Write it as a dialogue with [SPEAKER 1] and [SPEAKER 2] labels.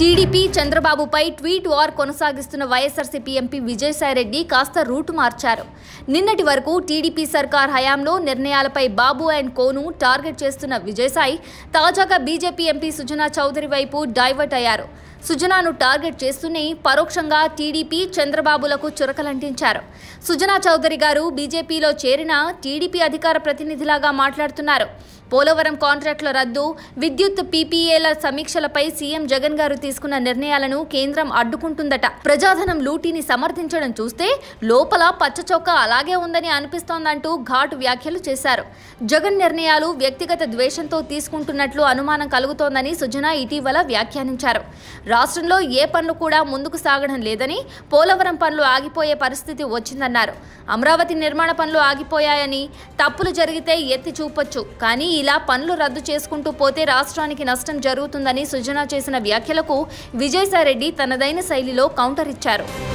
[SPEAKER 1] TDP చంద్రబాబుపై tweet war కొనసాగిస్తున్న YSRCP MP Vijayasai Reddy కాస్త రూటు మార్చారు నిన్నటి వరకు టీడీపీ సర్కార్ హయాంలో నిర్ణయాలపై బాబు అండ్ కోను టార్గెట్ చేస్తున్న విజయసాయి తాజాగా బీజేపీ ఎంపీ సుజనా చౌదరి వైపు డైవర్ట్ అయ్యారు సుజనాను టార్గెట్ చేస్తూనే పరోక్షంగా టీడీపీ చంద్రబాబులకు చురకలంటించారు సుజనా చౌదరి గారు బీజేపీలో చేరిన టీడీపీ అధికార ప్రతినిధిలాగా మాట్లాడుతున్నారు పోలవరం కాంట్రాక్టుల రద్దు విద్యుత్ పీపీఏల సమీక్షలపై సీఎం జగన్ గారు తీసుకున్న నిర్ణయాలను కేంద్రం అడ్డుకుంటుందట ప్రజాధనం లూటీని సమర్థించడం చూస్తే లోపల పచ్చచొక్క అలాగే ఉందని అనిపిస్తోందంటూ ఘాటు వ్యాఖ్యలు చేశారు జగన్ నిర్ణయాలు వ్యక్తిగత ద్వేషంతో తీసుకుంటున్నట్లు అనుమానం కలుగుతోందని సుజనా ఇటీవల వ్యాఖ్యానించారు రాష్ట్రంలో ఏ పనులు కూడా ముందుకు సాగడం లేదని పోలవరం పనులు ఆగిపోయే పరిస్థితి వచ్చిందన్నారు అమరావతి నిర్మాణ పనులు ఆగిపోయాయని తప్పులు జరిగితే ఎత్తి చూపొచ్చు కానీ ఇలా పనులు రద్దు చేసుకుంటూ పోతే రాష్ట్రానికి నష్టం జరుగుతుందని సుజనా చేసిన వ్యాఖ్యలకు విజయసాయిరెడ్డి తనదైన శైలిలో కౌంటర్ ఇచ్చారు